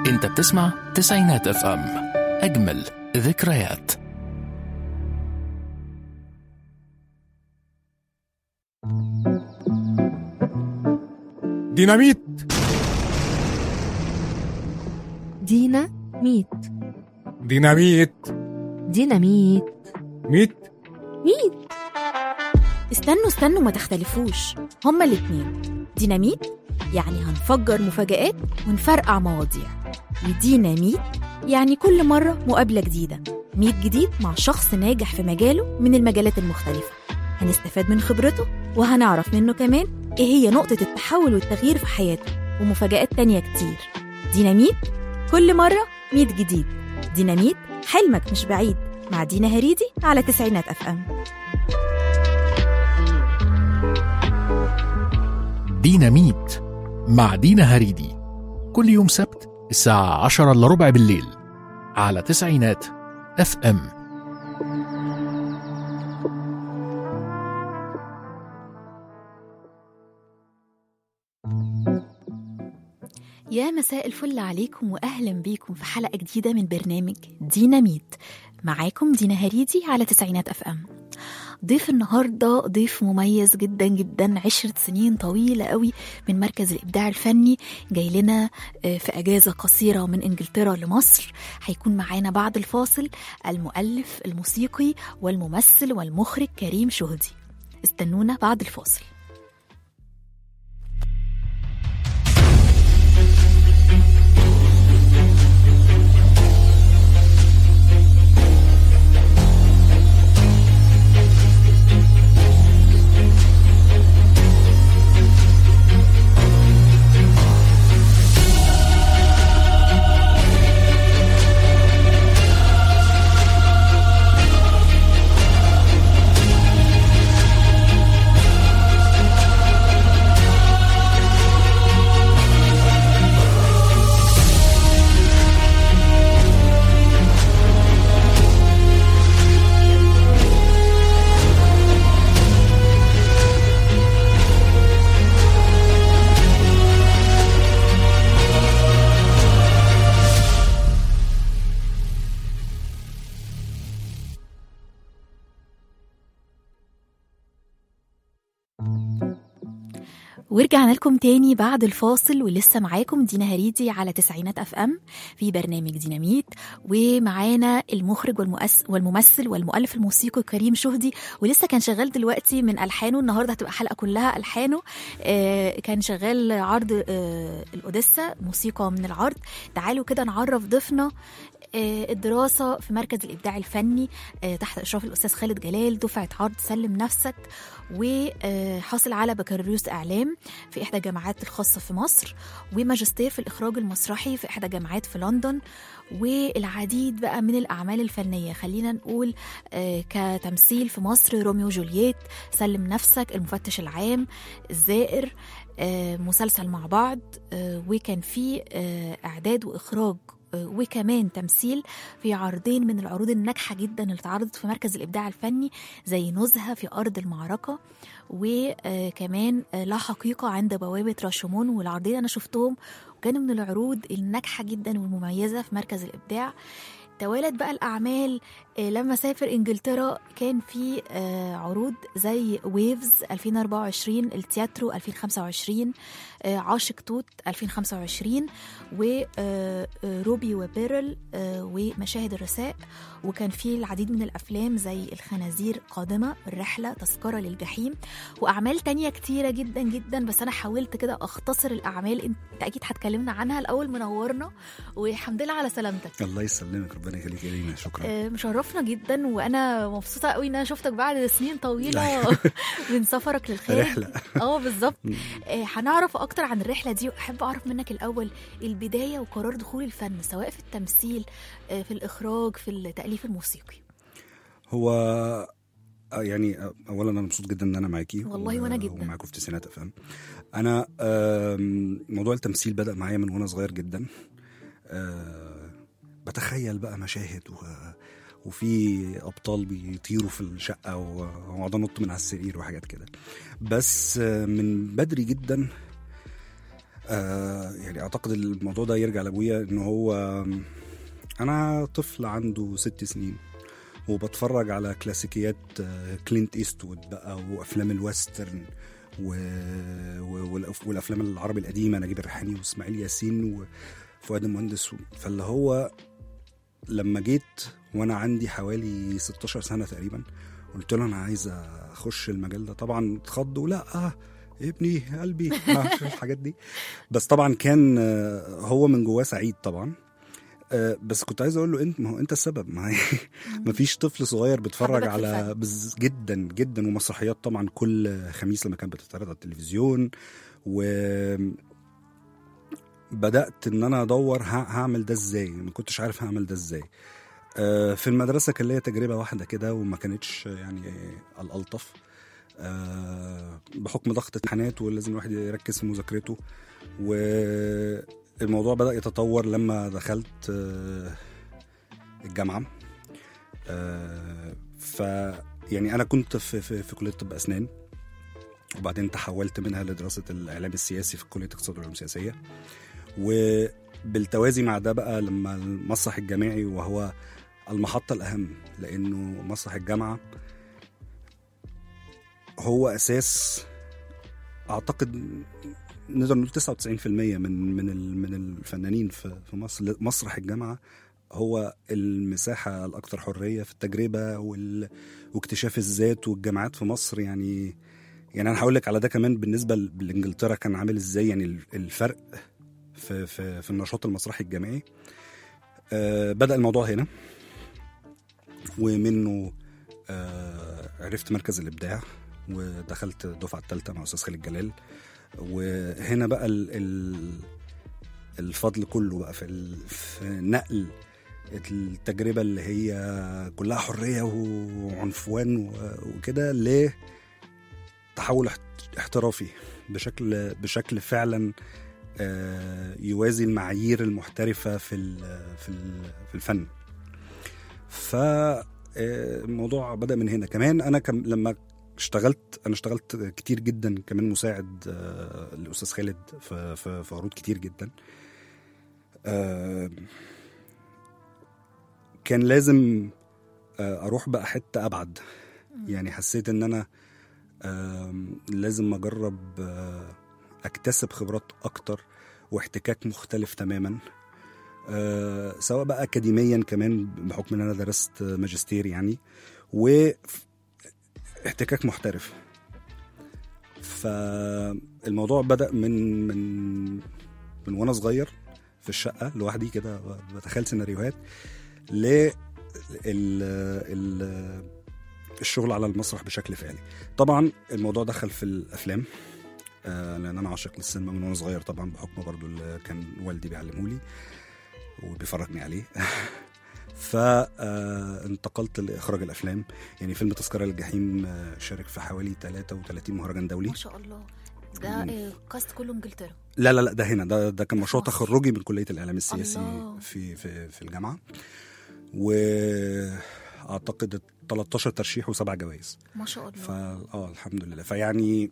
انت بتسمع تسعينات اف ام اجمل ذكريات ديناميت دينا ميت ديناميت ديناميت ميت ميت استنوا استنوا ما تختلفوش هما الاتنين ديناميت يعني هنفجر مفاجآت ونفرقع مواضيع وديناميت يعني كل مرة مقابلة جديدة ميت جديد مع شخص ناجح في مجاله من المجالات المختلفة هنستفاد من خبرته وهنعرف منه كمان ايه هي نقطة التحول والتغيير في حياته ومفاجآت تانية كتير ديناميت كل مرة ميت جديد ديناميت حلمك مش بعيد مع دينا هريدي على تسعينات اف ام ديناميت مع دينا هريدي كل يوم سبت الساعة عشرة إلا ربع بالليل على تسعينات اف ام يا مساء الفل عليكم واهلا بيكم في حلقه جديده من برنامج ديناميت معاكم دينا هريدي على تسعينات اف ام ضيف النهارده ضيف مميز جدا جدا عشرة سنين طويلة قوي من مركز الإبداع الفني جاي لنا آه، في أجازة قصيرة من إنجلترا لمصر هيكون معانا بعد الفاصل المؤلف الموسيقي والممثل والمخرج كريم شهدي استنونا بعد الفاصل ورجعنا لكم تاني بعد الفاصل ولسه معاكم دينا هريدي على تسعينات اف ام في برنامج ديناميت ومعانا المخرج والمؤس والممثل والمؤلف الموسيقي كريم شهدي ولسه كان شغال دلوقتي من الحانه النهارده هتبقى حلقه كلها الحانه آه كان شغال عرض آه الاوديسا موسيقى من العرض تعالوا كده نعرف ضيفنا آه، الدراسة في مركز الإبداع الفني آه، تحت إشراف الأستاذ خالد جلال دفعة عرض سلم نفسك وحاصل على بكالوريوس إعلام في إحدى الجامعات الخاصة في مصر وماجستير في الإخراج المسرحي في إحدى الجامعات في لندن والعديد بقى من الأعمال الفنية خلينا نقول آه، كتمثيل في مصر روميو جولييت سلم نفسك المفتش العام الزائر آه، مسلسل مع بعض آه، وكان في آه، إعداد وإخراج آه، وكمان تمثيل في عرضين من العروض الناجحة جدا اللي اتعرضت في مركز الإبداع الفني زي نزهة في أرض المعركة وكمان آه، لا حقيقة عند بوابة راشمون والعرضين أنا شفتهم وكانوا من العروض الناجحة جدا والمميزة في مركز الإبداع توالت بقى الأعمال آه، لما سافر إنجلترا كان في آه، عروض زي ويفز 2024 التياترو 2025 آه، عاشق توت 2025 وروبي وبيرل آه، ومشاهد الرساء وكان في العديد من الأفلام زي الخنازير قادمة الرحلة تذكرة للجحيم وأعمال تانية كتيرة جدا جدا بس أنا حاولت كده أختصر الأعمال أنت أكيد هتكلمنا عنها الأول منورنا والحمد لله على سلامتك الله يسلمك ربنا يخليك يا رينا شكرا آه، مشرفنا جدا وانا مبسوطه قوي ان انا شفتك بعد سنين طويله أيوة. من سفرك للخارج رحلة. اه بالظبط مم. آه، هنعرف اكتر عن الرحله دي واحب اعرف منك الاول البدايه وقرار دخول الفن سواء في التمثيل آه، في الاخراج في التاليف الموسيقي هو آه، يعني آه، اولا انا مبسوط جدا ان انا معاكي والله و- وأنا جدا. ومعاكم في تسعينات افهم انا آم، موضوع التمثيل بدا معايا من وانا صغير جدا آه، بتخيل بقى مشاهد و وفي ابطال بيطيروا في الشقه و- واقعد انط من على السرير وحاجات كده بس آه، من بدري جدا آه يعني اعتقد الموضوع ده يرجع لابويا ان هو انا طفل عنده ست سنين وبتفرج على كلاسيكيات آه، كلينت ايستوود بقى وافلام الويسترن و... و... والأف- والافلام العربي القديمه نجيب الريحاني واسماعيل ياسين وفؤاد المهندس فاللي هو لما جيت وانا عندي حوالي 16 سنه تقريبا قلت له انا عايز اخش المجال ده طبعا اتخض ولا آه ابني قلبي آه، الحاجات دي بس طبعا كان آه، هو من جواه سعيد طبعا آه، بس كنت عايز اقول له انت ما هو انت السبب ما هي ما فيش طفل صغير بيتفرج حببك في على الفن. بز جدا جدا ومسرحيات طبعا كل خميس لما كانت بتتعرض على التلفزيون و بدات ان انا ادور ه- هعمل ده ازاي ما كنتش عارف هعمل ده ازاي آه، في المدرسه كان ليا تجربه واحده كده وما كانتش يعني الالطف آه، بحكم ضغط امتحانات ولازم الواحد يركز في مذاكرته والموضوع بدا يتطور لما دخلت آه، الجامعه آه، ف يعني انا كنت في في, في كليه طب اسنان وبعدين تحولت منها لدراسه الاعلام السياسي في كليه اقتصاد والعلوم السياسيه وبالتوازي مع ده بقى لما المسرح الجامعي وهو المحطه الاهم لانه مسرح الجامعه هو اساس اعتقد نقدر نقول 99% من من ال- من الفنانين في في مصر مسرح الجامعه هو المساحه الاكثر حريه في التجربه وال... واكتشاف الذات والجامعات في مصر يعني يعني انا هقول لك على ده كمان بالنسبه ل- لانجلترا كان عامل ازاي يعني ال- الفرق في في في النشاط المسرحي الجامعي آه بدا الموضوع هنا ومنه آه عرفت مركز الابداع ودخلت الدفعه الثالثه مع استاذ خالد جلال وهنا بقى ال ال الفضل كله بقى في, ال في نقل التجربه اللي هي كلها حريه وعنفوان و- وكده لتحول احت- احترافي بشكل بشكل فعلا آه، يوازي المعايير المحترفه في ال- في ال- في الفن ف آه، الموضوع بدا من هنا كمان انا كم لما اشتغلت انا اشتغلت كتير جدا كمان مساعد آه، الاستاذ خالد في في في عروض كتير جدا آه، كان لازم آه، اروح بقى حته ابعد يعني حسيت ان انا آم، لازم اجرب آه، اكتسب خبرات اكتر واحتكاك مختلف تماما آه، سواء بقى اكاديميا كمان بحكم ان انا درست ماجستير يعني واحتكاك محترف فالموضوع بدا من من من وانا صغير في الشقه لوحدي كده بتخيل سيناريوهات ل ال ال الشغل على المسرح بشكل فعلي طبعا الموضوع دخل في الافلام آه لان انا عاشق للسينما من وانا صغير طبعا بحكم برضو اللي كان والدي بيعلمه لي وبيفرجني عليه فانتقلت لاخراج الافلام يعني فيلم تذكره للجحيم آه، شارك في حوالي 33 مهرجان دولي ما شاء الله ده آه، كاست كله انجلترا لا لا لا ده هنا ده ده كان مشروع مصر. تخرجي من كليه الاعلام السياسي الله. في في في الجامعه واعتقد 13 ترشيح وسبع جوائز ما شاء الله فا اه الحمد لله فيعني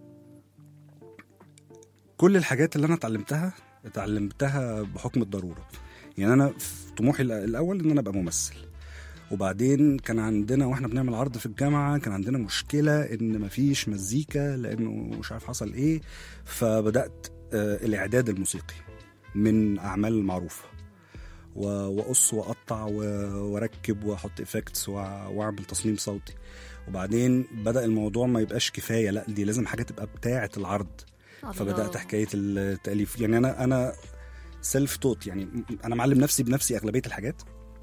كل الحاجات اللي انا اتعلمتها اتعلمتها بحكم الضروره يعني انا في طموحي الأ- الاول ان انا ابقى ممثل وبعدين كان عندنا واحنا بنعمل عرض في الجامعه كان عندنا مشكله ان مفيش مزيكا لانه مش عارف حصل ايه فبدات آه، الاعداد الموسيقي من اعمال معروفه و- واقص واقطع و- واركب واحط افكتس واعمل تصميم صوتي وبعدين بدا الموضوع ما يبقاش كفايه لا دي لازم حاجه تبقى بتاعه العرض الله. فبدات حكايه التاليف يعني انا انا سيلف توت يعني م- انا معلم نفسي بنفسي اغلبيه الحاجات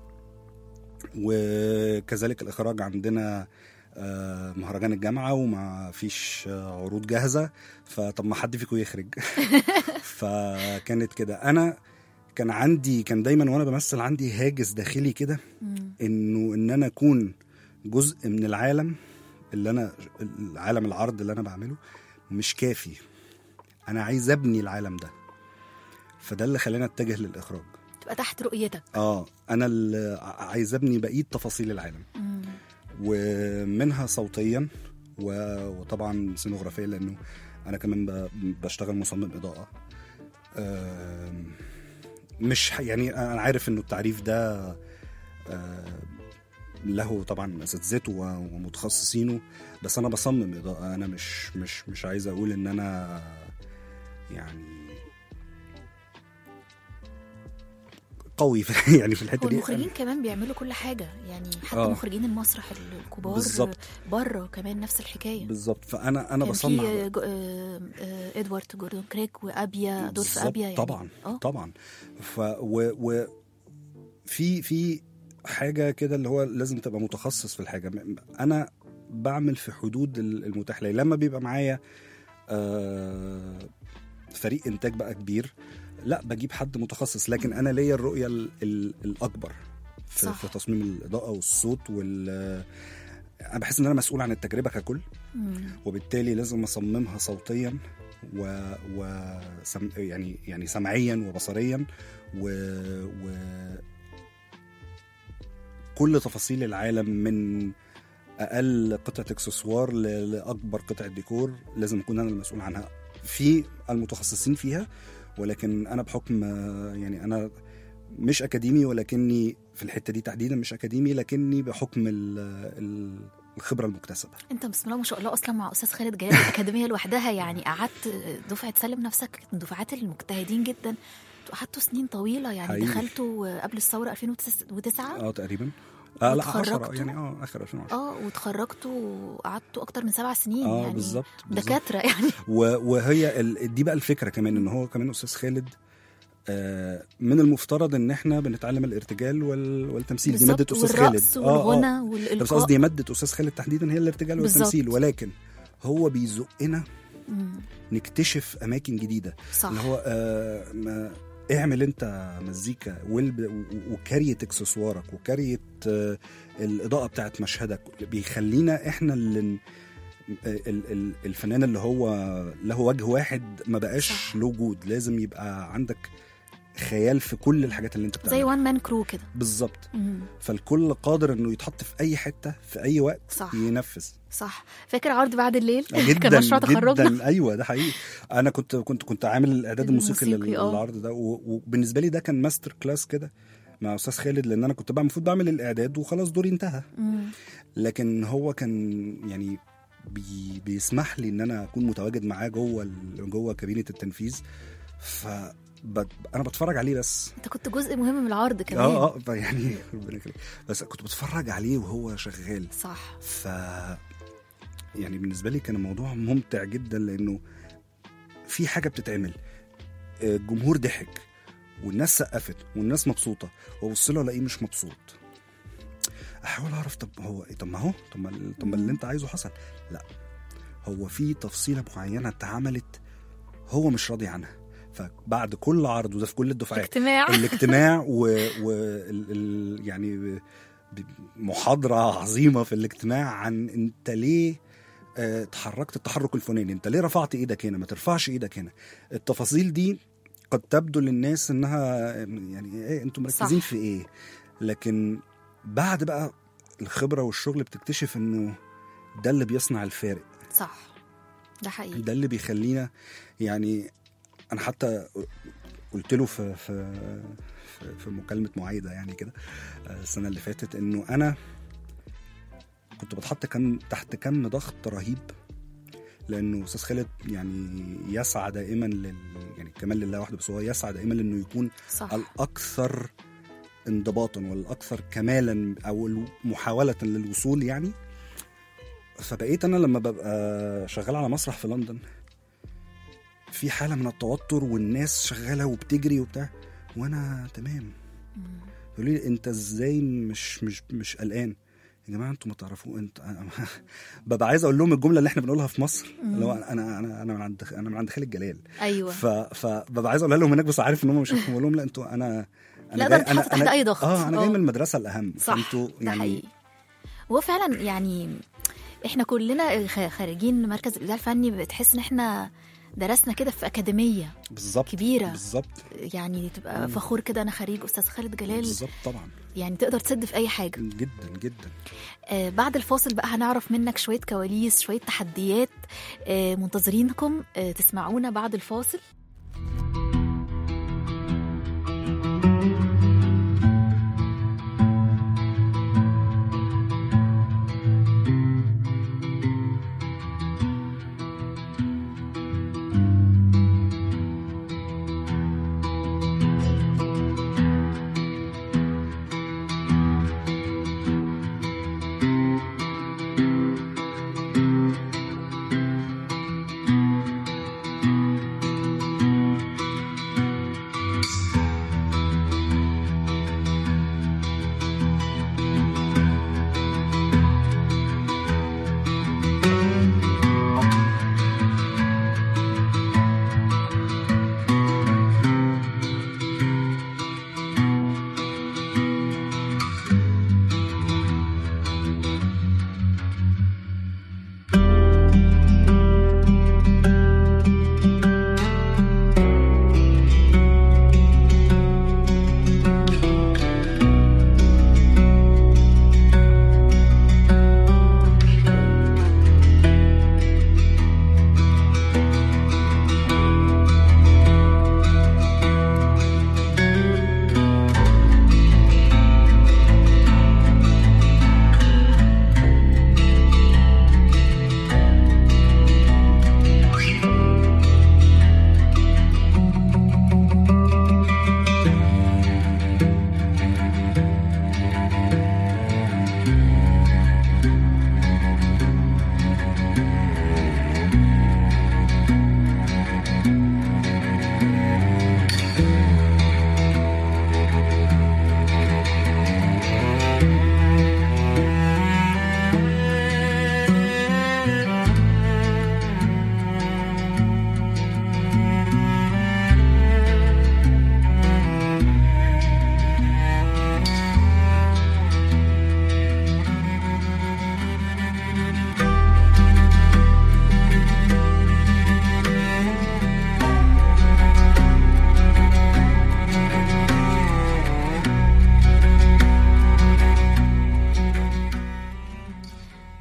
وكذلك الاخراج عندنا آه، مهرجان الجامعه وما فيش آه، عروض جاهزه فطب ما حد فيكم يخرج فكانت كده انا كان عندي كان دايما وانا بمثل عندي هاجس داخلي كده مم. انه ان انا اكون جزء من العالم اللي انا العالم العرض اللي انا بعمله مش كافي انا عايز ابني العالم ده فده اللي خلاني اتجه للاخراج تبقى تحت رؤيتك اه انا اللي عايز ابني بقيه تفاصيل العالم مم. ومنها صوتيا و- وطبعا سينوغرافيا لانه انا كمان ب- بشتغل مصمم اضاءه آم، مش ح- يعني انا عارف انه التعريف ده آه، له طبعا اساتذته و- ومتخصصينه بس انا بصمم اضاءه انا مش مش مش عايز اقول ان انا يعني قوي في يعني في الحته هو دي المخرجين كمان بيعملوا كل حاجه يعني حتى آه. مخرجين المسرح الكبار بالظبط. بره كمان نفس الحكايه بالظبط فانا انا كان بصنع في جو- آه، آه، ادوارد جوردون كريك وابيا دور في بالظبط، ابيا يعني طبعا اه طبعا ف و, و في في حاجه كده اللي هو لازم تبقى متخصص في الحاجه م- انا بعمل في حدود ال- المتاح لي لما بيبقى معايا آه، فريق انتاج بقى كبير لا بجيب حد متخصص لكن انا ليا الرؤيه ال- ال- الاكبر في, صح. في تصميم الاضاءه والصوت وال انا بحس ان انا مسؤول عن التجربه ككل مم. وبالتالي لازم اصممها صوتيا و, و سم يعني يعني سمعيا وبصريا و, و كل تفاصيل العالم من اقل قطعه اكسسوار ل- لاكبر قطعه ديكور لازم اكون انا المسؤول عنها في المتخصصين فيها ولكن انا بحكم آه، يعني انا مش اكاديمي ولكني في الحته دي تحديدا مش اكاديمي لكني بحكم ال- ال- الخبره المكتسبه انت بسم الله ما شاء الله اصلا مع استاذ خالد جلال الاكاديميه لوحدها يعني قعدت دفعه سلم نفسك من دفعات المجتهدين جدا انتوا قعدتوا سنين طويله يعني حقيقي. دخلتوا قبل الثوره 2009 اه تقريبا اه لا 10 واتخرجتوا؟ يعني اه اخر 2010 اه واتخرجتوا وقعدتوا اكتر من سبع سنين اه يعني بالظبط بالظبط. دكاتره يعني و- وهي ال... دي بقى الفكره كمان ان هو كمان استاذ خالد آه من المفترض ان احنا بنتعلم الارتجال وال... والتمثيل دي ماده بالظبط، استاذ خالد والرقص والغنى بس والالقاء قصدي ماده استاذ خالد تحديدا هي الارتجال بالظبط. والتمثيل ولكن هو بيزقنا مم. نكتشف اماكن جديده صح اللي هو آه ما اعمل انت مزيكا والب... و- وكارية اكسسوارك وكارية آه الاضاءه بتاعت مشهدك بيخلينا احنا اللي ن- ال- ال- الفنان اللي هو له وجه واحد ما بقاش صح. له وجود لازم يبقى عندك خيال في كل الحاجات اللي انت زي بتعملها وان مان كرو كده بالظبط مم. فالكل قادر انه يتحط في اي حته في اي وقت صح. ينفذ صح فاكر عرض بعد الليل جدا كان مشروع تخرجنا جدا ايوه ده حقيقي انا كنت كنت كنت عامل الاعداد الموسيقي الموسيقي، لل- آه. للعرض ده و- وبالنسبه لي ده كان ماستر كلاس كده مع استاذ خالد لان انا كنت بقى المفروض بعمل الاعداد وخلاص دوري انتهى مم. لكن هو كان يعني بي بيسمح لي ان انا اكون متواجد معاه جوه ال- جوه كابينه التنفيذ ف بت- انا بتفرج عليه بس انت كنت جزء مهم من العرض كمان اه اه يعني ربنا يخليك. بس كنت بتفرج عليه وهو شغال صح ف يعني بالنسبه لي كان الموضوع ممتع جدا لانه في حاجه بتتعمل آه، الجمهور ضحك والناس سقفت والناس مبسوطه وابص له الاقيه مش مبسوط احاول اعرف طب هو إيه؟ طب ما هو طب ما ال- طب ما اللي انت عايزه حصل لا هو في تفصيله معينه اتعملت هو مش راضي عنها فبعد كل عرض وده في كل الدفعات اجتماع الاجتماع و, و ال ال يعني ب- محاضرة عظيمة في الاجتماع عن انت ليه آه، اتحركت التحرك الفلاني انت ليه رفعت ايدك هنا ما ترفعش ايدك هنا التفاصيل دي قد تبدو للناس انها يعني ايه انتوا مركزين صح. في ايه لكن بعد بقى الخبرة والشغل بتكتشف انه ده اللي بيصنع الفارق صح ده حقيقي ده اللي بيخلينا يعني انا حتى قلت له في في في- في مكالمه معايده يعني كده آه، السنه اللي فاتت انه انا كنت بتحط كم تحت كم ضغط رهيب لانه استاذ خالد يعني يسعى دائما لل يعني كمان لله وحده بس هو يسعى دائما لانه يكون صح الاكثر انضباطا والاكثر كمالا او محاوله للوصول يعني فبقيت انا لما ببقى شغال على مسرح في لندن في حاله من التوتر والناس شغاله وبتجري وبتاع وانا تمام مم. يقولوا لي انت ازاي مش مش مش قلقان يا جماعه انتوا ما تعرفوا انت أنا- ببقى عايز اقول لهم الجمله اللي احنا بنقولها في مصر اللي هو انا انا انا من عند انا من عند خالد جلال ايوه ف فببقى عايز اقولها لهم هناك بس عارف ان هم مش هيفهموا بقول لهم لا انتوا انا انا لا، جاي- ده بتحط تحت أي ضغط. اه انا جاي آه. من المدرسه الاهم صح فانتوا ده يعني حقيقي هو فعلا يعني احنا كلنا خ- خارجين مركز الابداع الفني بتحس ان احنا درسنا كده في اكاديميه بالظبط كبيرة. بالظبط يعني تبقى مم. فخور كده انا خريج استاذ خالد جلال بالظبط طبعا يعني تقدر تسد في اي حاجه جدا جدا آه بعد الفاصل بقى هنعرف منك شويه كواليس شويه تحديات آه منتظرينكم آه تسمعونا بعد الفاصل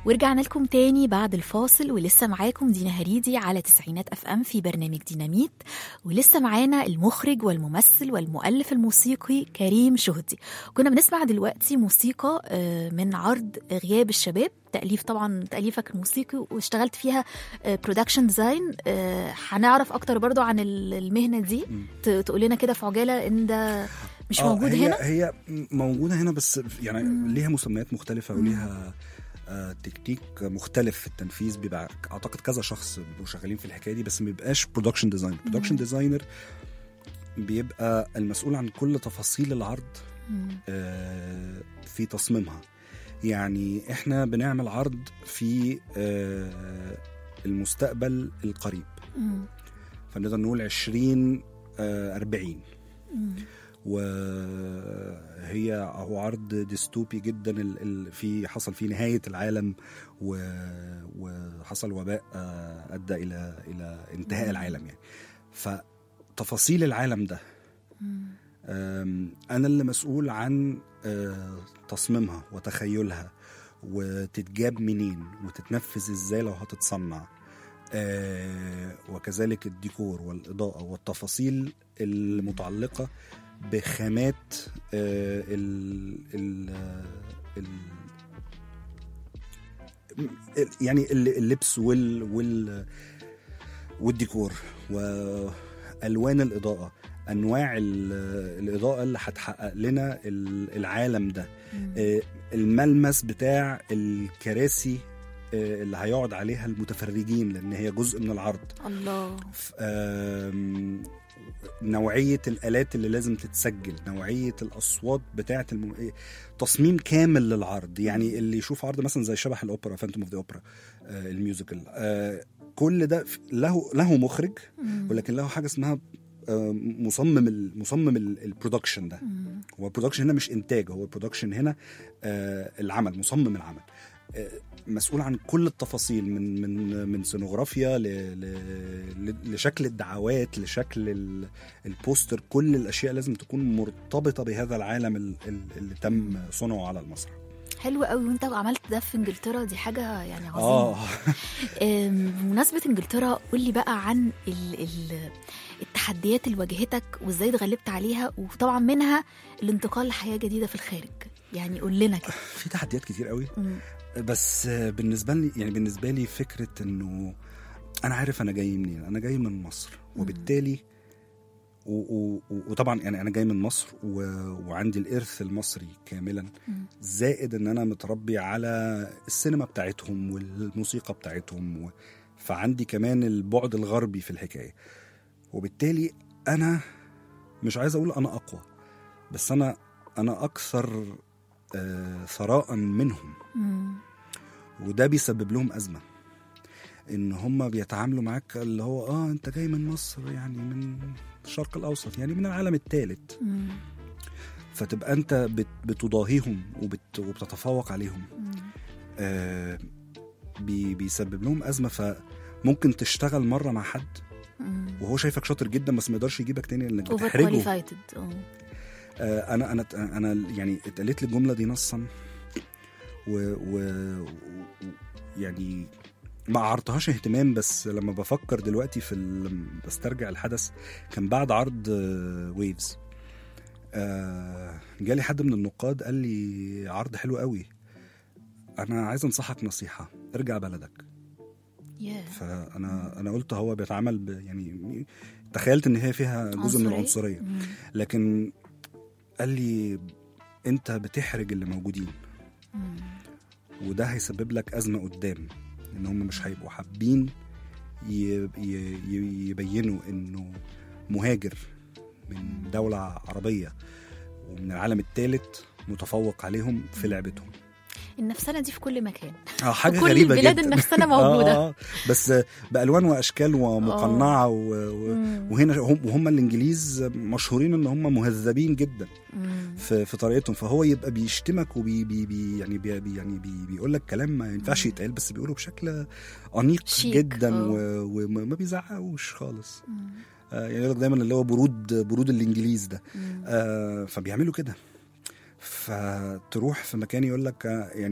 ورجعنا لكم تاني بعد الفاصل ولسه معاكم دينا هريدي على تسعينات اف ام في برنامج ديناميت ولسه معانا المخرج والممثل والمؤلف الموسيقي كريم شهدي كنا بنسمع دلوقتي موسيقى آه، من عرض غياب الشباب تأليف طبعا تأليفك الموسيقي واشتغلت فيها برودكشن ديزاين هنعرف اكتر برضو عن ال- المهنة دي ت- تقول لنا كده في عجالة ان ده مش آه، موجود هي هنا هي موجوده هنا بس يعني مم. ليها مسميات مختلفه وليها آه تكتيك مختلف في التنفيذ بيبقى اعتقد كذا شخص بيبقوا شغالين في الحكايه دي بس ما بيبقاش برودكشن ديزاينر برودكشن ديزاينر بيبقى المسؤول عن كل تفاصيل العرض مم. آه، في تصميمها يعني احنا بنعمل عرض في آه، المستقبل القريب مم. فنقدر نقول 20 آه، 40 مم. وهي هو عرض ديستوبي جدا ال- ال- في حصل فيه نهايه العالم و- وحصل وباء آه، ادى الى الى انتهاء العالم يعني فتفاصيل العالم ده مم. أم، أنا اللي مسؤول عن آه، تصميمها وتخيلها وتتجاب منين وتتنفذ ازاي لو هتتصنع آه، وكذلك الديكور والإضاءة والتفاصيل المتعلقة بخامات آه، ال ال ال ال- يعني الل- اللبس وال وال والديكور والوان الاضاءه انواع ال- الاضاءه اللي هتحقق لنا ال- العالم ده مم. آه، الملمس بتاع الكراسي آه، اللي هيقعد عليها المتفرجين لان هي جزء من العرض الله ف- آم، نوعية الآلات اللي لازم تتسجل نوعية الأصوات بتاعة الم... إيه، تصميم كامل للعرض يعني اللي يشوف عرض مثلا زي شبح الأوبرا فانتوم اوف ذا أوبرا الميوزيكال آه، كل ده ف- له له مخرج مم. ولكن له حاجة اسمها آه، مصمم ال- مصمم ال- البرودكشن ده مم. هو البرودكشن هنا مش انتاج هو البرودكشن هنا آه العمل مصمم العمل آه مسؤول عن كل التفاصيل من من من سينوغرافيا ل ل ل- لشكل الدعوات لشكل ال- البوستر كل الاشياء لازم تكون مرتبطه بهذا العالم ال- ال- اللي تم صنعه على المسرح حلو قوي وانت عملت ده في انجلترا دي حاجه يعني عظيمه اه آم، بمناسبه انجلترا قول لي بقى عن ال ال التحديات اللي واجهتك وازاي اتغلبت عليها وطبعا منها الانتقال لحياه جديده في الخارج يعني قول لنا كده في تحديات كتير قوي مم. بس آه، بالنسبه لي يعني بالنسبه لي فكره انه انا عارف انا جاي منين انا جاي من مصر وبالتالي و و و- وطبعا يعني انا جاي من مصر و وعندي الارث المصري كاملا مم. زائد ان انا متربي على السينما بتاعتهم والموسيقى بتاعتهم و فعندي كمان البعد الغربي في الحكايه وبالتالي انا مش عايز اقول انا اقوى بس انا انا اكثر آه، ثراء منهم مم. وده بيسبب لهم ازمه ان هم بيتعاملوا معاك اللي هو اه انت جاي من مصر يعني من الشرق الاوسط يعني من العالم الثالث مم. فتبقى انت بت بتضاهيهم وبت وبتتفوق عليهم مم. آه بي بيسبب لهم ازمه فممكن تشتغل مره مع حد مم. وهو شايفك شاطر جدا بس ما يقدرش يجيبك تاني لانك اوفر بتحرجه كواليفايتد آه، انا انا انا يعني اتقالت لي الجمله دي نصا و, و, و يعني ما عرضتهاش اهتمام بس لما بفكر دلوقتي في ال- لما بسترجع الحدث كان بعد عرض ويفز جالي حد من النقاد قال لي عرض حلو قوي انا عايز انصحك نصيحه ارجع بلدك ياه فانا انا قلت هو بيتعامل ب يعني تخيلت ان هي فيها جزء من العنصريه مم. لكن قال لي انت بتحرج اللي موجودين مم. وده هيسبب لك ازمه قدام ان هم مش هيبقوا حابين ي- ي- ي- يبينوا انه مهاجر من دوله عربيه ومن العالم الثالث متفوق عليهم في لعبتهم النفسنه دي في كل مكان اه حاجه في كل غريبه البلاد جدا النفسنة موجودة. آه آه، بس بالوان واشكال ومقنعه و... و... مم. وهنا هم وهم الانجليز مشهورين ان هم مهذبين جدا مم. في, في طريقتهم فهو يبقى بيشتمك وبي بي بي يعني بي بي يعني بي بيقول لك كلام ما ينفعش يتقال بس بيقوله بشكل انيق شيك، جدا آه. و- وما بيزعقوش خالص مم. آه يعني يقول لك دايما اللي هو برود برود الانجليز ده مم. آه فبيعملوا كده فتروح في مكان يقول لك آه، يعني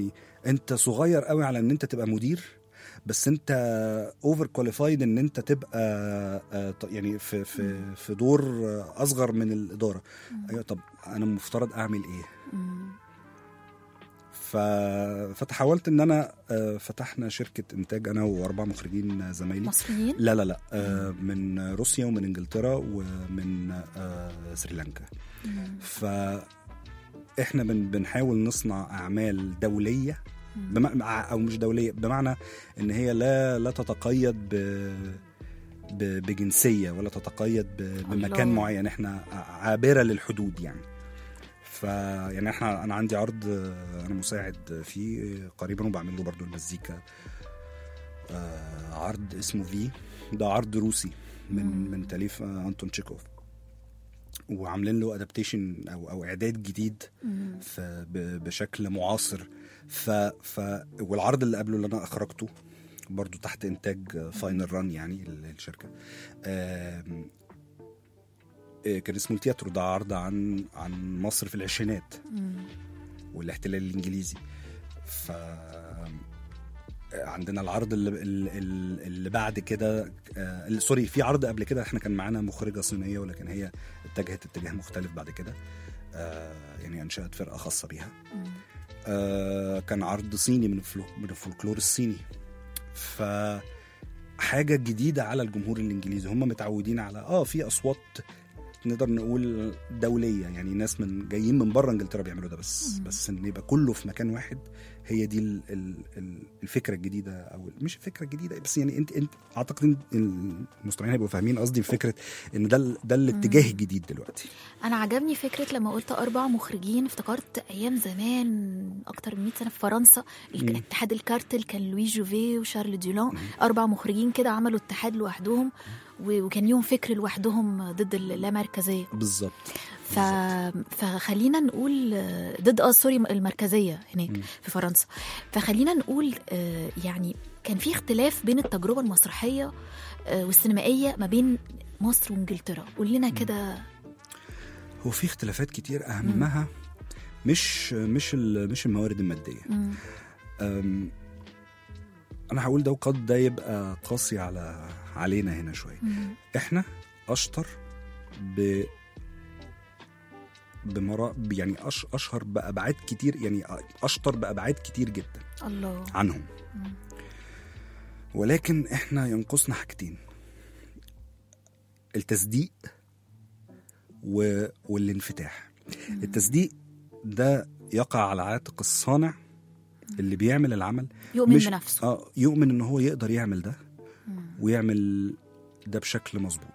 انت صغير قوي على ان انت تبقى مدير بس انت اوفر كواليفايد ان انت تبقى آه، ط- يعني في في في دور آه، اصغر من الاداره ايوه طب انا مفترض اعمل ايه مم. ف... فتحاولت ان انا آه، فتحنا شركه انتاج انا واربع مخرجين زمايلي مصريين لا لا لا آه، من روسيا ومن انجلترا ومن آه، سريلانكا مم. فاحنا بن بنحاول نصنع اعمال دوليه بم... او مش دوليه بمعنى ان هي لا لا تتقيد ب... ب... بجنسيه ولا تتقيد ب... بمكان الله. معين احنا عابره للحدود يعني ف يعني احنا انا عندي عرض آه، انا مساعد فيه قريبا وبعمل له برضو المزيكا آه، عرض اسمه في ده عرض روسي من مم. من تاليف آه، انتون تشيكوف وعاملين له ادابتيشن او او اعداد جديد مم. ف- ب- بشكل معاصر ف, ف والعرض اللي قبله اللي انا اخرجته برضو تحت انتاج فاينل ران يعني ال- الشركه آم، آه، كان اسمه التياترو ده عرض عن عن مصر في العشرينات مم. والاحتلال الانجليزي ف عندنا العرض اللي, اللي, اللي بعد كده آه، اللي- سوري في عرض قبل كده احنا كان معانا مخرجه صينيه ولكن هي اتجهت اتجاه مختلف بعد كده آه، يعني انشات فرقه خاصه بيها مم. آه، كان عرض صيني من الفلو من الفولكلور الصيني ف حاجه جديده على الجمهور الانجليزي هم متعودين على اه في اصوات نقدر نقول دوليه يعني ناس من جايين من بره انجلترا بيعملوا ده بس مم. بس ان يبقى كله في مكان واحد هي دي ال- ال- ال- الفكره الجديده او مش الفكره الجديده بس يعني انت انت اعتقد ان المستمعين هيبقوا فاهمين قصدي في فكره ان ده ال- ده الاتجاه الجديد دلوقتي انا عجبني فكره لما قلت اربع مخرجين افتكرت ايام زمان اكتر من 100 سنه في فرنسا الك- مم. اتحاد الكارتل كان لوي جوفي وشارل دولون اربع مخرجين كده عملوا اتحاد لوحدهم و- وكان ليهم فكر لوحدهم ضد اللامركزيه بالظبط ف... فخلينا نقول آه، ضد اه سوري المركزيه هناك مم. في فرنسا فخلينا نقول آه، يعني كان في اختلاف بين التجربه المسرحيه آه، والسينمائيه ما بين مصر وانجلترا قول لنا كده هو في اختلافات كتير اهمها مش مش ال- مش الموارد الماديه مم. أم، انا هقول ده وقد ده يبقى قاسي على علينا هنا شويه مم. احنا اشطر ب بمرا يعني أش اشهر بابعاد كتير يعني اشطر بابعاد كتير جدا الله عنهم مم. ولكن احنا ينقصنا حاجتين التصديق و... والانفتاح التصديق ده يقع على عاتق الصانع اللي بيعمل العمل يؤمن مش بنفسه اه يؤمن ان هو يقدر يعمل ده مم. ويعمل ده بشكل مظبوط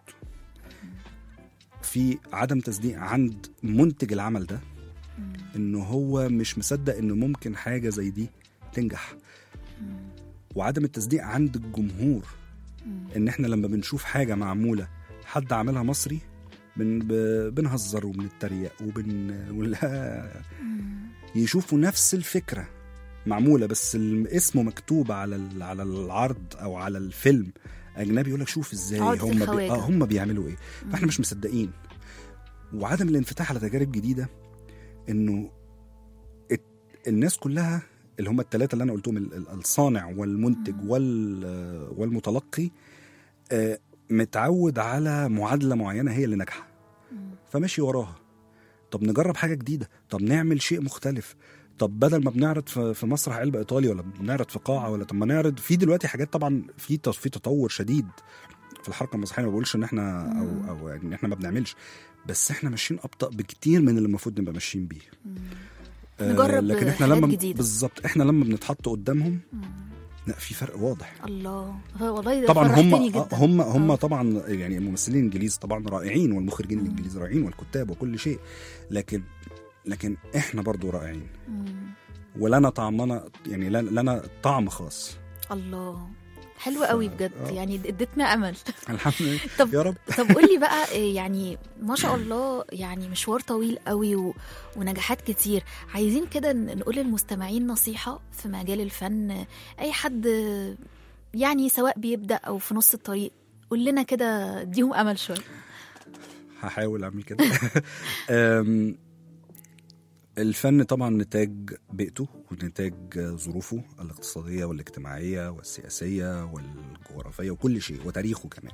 في عدم تصديق عند منتج العمل ده مم. انه هو مش مصدق انه ممكن حاجه زي دي تنجح مم. وعدم التصديق عند الجمهور مم. ان احنا لما بنشوف حاجه معموله حد عاملها مصري بن ب... بنهزر وبنتريق وبن ولا مم. يشوفوا نفس الفكره معموله بس ال- اسمه مكتوب على ال- على العرض او على الفيلم اجنبي يقول لك شوف ازاي عقدة هم بي... الخواجة. اه هم بيعملوا ايه فاحنا مش مصدقين وعدم الانفتاح على تجارب جديده انه الت... الناس كلها اللي هم الثلاثه اللي انا قلتهم ال- ال- الصانع والمنتج وال... آه، والمتلقي آه، متعود على معادله معينه هي اللي ناجحه مم. فماشي وراها طب نجرب حاجه جديده طب نعمل شيء مختلف طب بدل ما بنعرض في في مسرح علبه ايطالي ولا بنعرض في قاعه ولا طب ما نعرض في دلوقتي حاجات طبعا في ت- في تطور شديد في الحركه المسرحيه ما بقولش ان احنا او او ان احنا ما بنعملش بس احنا ماشيين ابطا بكتير من اللي المفروض نبقى ماشيين بيه مم. آه، نجرب لكن احنا حاجات لما جديدة. بالظبط احنا لما بنتحط قدامهم مم. لا في فرق واضح الله والله ده طبعا هم فرحتني جدا هم هم آه. طبعا يعني الممثلين الانجليز طبعا رائعين والمخرجين الانجليز رائعين والكتاب وكل شيء لكن لكن احنا برضو رائعين مم. ولنا طعمنا يعني لنا- لنا طعم خاص الله حلو ف- قوي بجد آه. يعني اديتنا امل الحمد لله طب يا رب طب قولي بقى إيه يعني ما شاء الله يعني مشوار طويل قوي و... ونجاحات كتير عايزين كده ن- نقول للمستمعين نصيحة في مجال الفن أي حد يعني سواء بيبدأ أو في نص الطريق قول لنا كده اديهم أمل شوية هحاول اعمل كده أم، الفن طبعا نتاج بيئته ونتاج ظروفه الاقتصادية والاجتماعية والسياسية والجغرافية وكل شيء وتاريخه كمان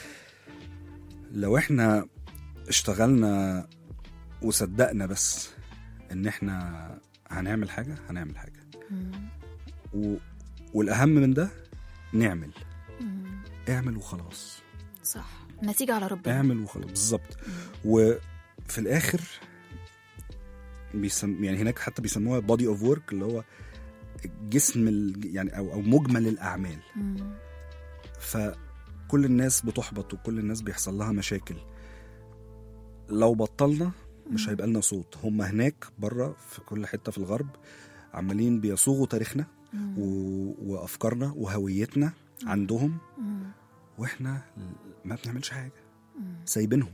لو احنا اشتغلنا وصدقنا بس ان احنا هنعمل حاجة هنعمل حاجة مم. و... والأهم من ده نعمل مم. اعمل وخلاص صح نتيجة على ربنا اعمل وخلاص بالظبط وفي الاخر بيسم يعني هناك حتى بيسموها بودي اوف ورك اللي هو جسم ال... يعني او او مجمل الاعمال مم. فكل الناس بتحبط وكل الناس بيحصل لها مشاكل لو بطلنا مش هيبقى لنا صوت هم هناك بره في كل حته في الغرب عمالين بيصوغوا تاريخنا مم. و... وافكارنا وهويتنا عندهم مم. واحنا ما بنعملش حاجه مم. سايبينهم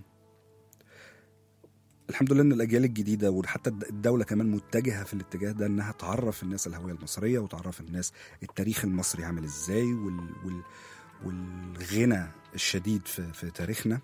الحمد لله ان الاجيال الجديده وحتى الد- الدوله كمان متجهه في الاتجاه ده انها تعرف الناس الهويه المصريه وتعرف الناس التاريخ المصري عامل ازاي وال وال والغنى الشديد في في تاريخنا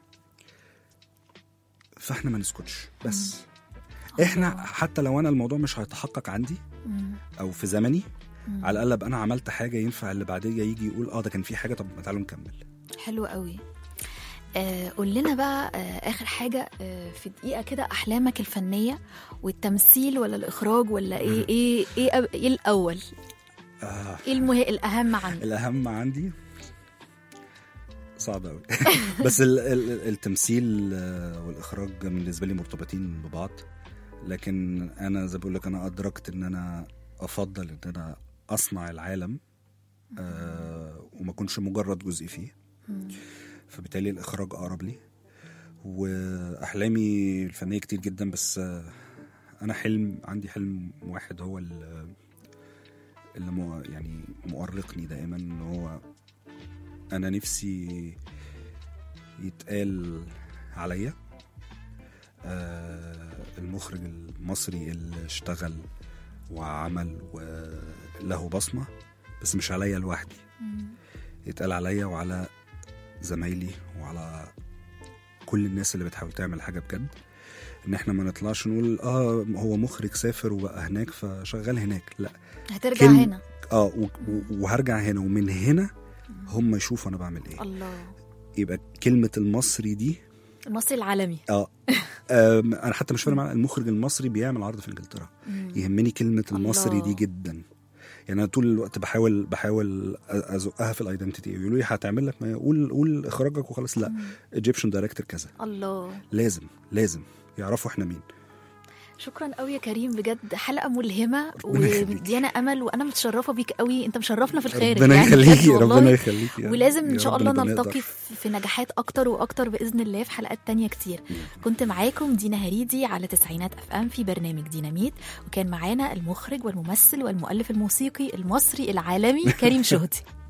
فاحنا ما نسكتش بس احنا الله. حتى لو انا الموضوع مش هيتحقق عندي مم. او في زمني مم. على الاقل ابقى انا عملت حاجه ينفع اللي بعديه يجي يقول اه ده كان في حاجه طب ما تعالوا نكمل حلو قوي آه قول لنا بقى آه اخر حاجه آه في دقيقه كده احلامك الفنيه والتمثيل ولا الاخراج ولا ايه ايه ايه, أب... إيه الاول آه ايه المه... الاهم عندك الاهم عندي صعب قوي بس ال- ال- التمثيل آه، والاخراج بالنسبه لي مرتبطين ببعض لكن انا زي بقول لك انا ادركت ان انا افضل ان انا اصنع العالم آه وما اكونش مجرد جزء فيه مم. فبالتالي الاخراج اقرب لي واحلامي الفنيه كتير جدا بس آه، انا حلم عندي حلم واحد هو ال- اللي مو يعني مؤرقني دائما ان هو انا نفسي يتقال عليا آه، المخرج المصري اللي اشتغل وعمل وله بصمه بس مش عليا لوحدي مم. يتقال عليا وعلى زمايلي وعلى كل الناس اللي بتحاول تعمل حاجه بجد ان احنا ما نطلعش نقول اه هو مخرج سافر وبقى هناك فشغال هناك لا هترجع كلمة- هنا اه و- و- وهرجع هنا ومن هنا هم يشوفوا انا بعمل ايه الله يبقى كلمه المصري دي المصري العالمي اه آم، انا حتى مش فارق معايا المخرج المصري بيعمل عرض في انجلترا مم. يهمني كلمه المصري الله. دي جدا يعني انا طول الوقت بحاول بحاول أ- ازقها في الايدنتيتي يقولوا لي هتعمل لك ما قول قول اخراجك وخلاص لا ايجيبشن دايركتور كذا الله لازم لازم يعرفوا احنا مين شكرا قوي يا كريم بجد حلقه ملهمه ربنا يخليك. ومديانا امل وانا متشرفه بيك قوي انت مشرفنا في الخارج ربنا يعني بجد يخليكي والله. ربنا يخليكي يا- ولازم ان يا شاء رب الله نبقى نلتقي نقدر. في في نجاحات اكتر واكتر باذن الله في حلقات تانية كتير كنت معاكم دينا هريدي على تسعينات اف ام في برنامج ديناميت وكان معانا المخرج والممثل والمؤلف الموسيقي المصري العالمي كريم شهدي